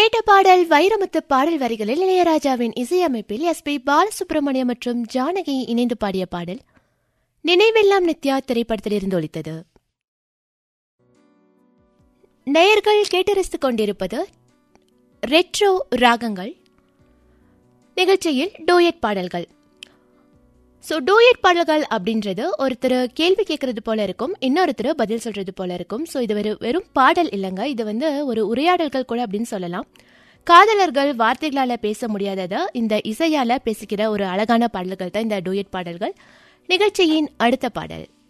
கேட்ட பாடல் வைரமுத்து பாடல் வரிகளில் இளையராஜாவின் இசையமைப்பில் எஸ் பி பாலசுப்ரமணியம் மற்றும் ஜானகி இணைந்து பாடிய பாடல் நினைவெல்லாம் நித்யா திரைப்படத்தில் இருந்து ஒலித்தது நேயர்கள் கேட்டு ரசித்துக் கொண்டிருப்பது ரெட்ரோ ராகங்கள் நிகழ்ச்சியில் டூயட் பாடல்கள் ஸோ டூயட் பாடல்கள் அப்படின்றது ஒருத்தர் கேள்வி கேட்கறது போல இருக்கும் இன்னொருத்தர் பதில் சொல்றது போல இருக்கும் ஸோ இது வெறும் வெறும் பாடல் இல்லைங்க இது வந்து ஒரு உரையாடல்கள் கூட அப்படின்னு சொல்லலாம் காதலர்கள் வார்த்தைகளால் பேச முடியாததை இந்த இசையால் பேசிக்கிற ஒரு அழகான பாடல்கள் தான் இந்த டூயட் பாடல்கள் நிகழ்ச்சியின் அடுத்த பாடல்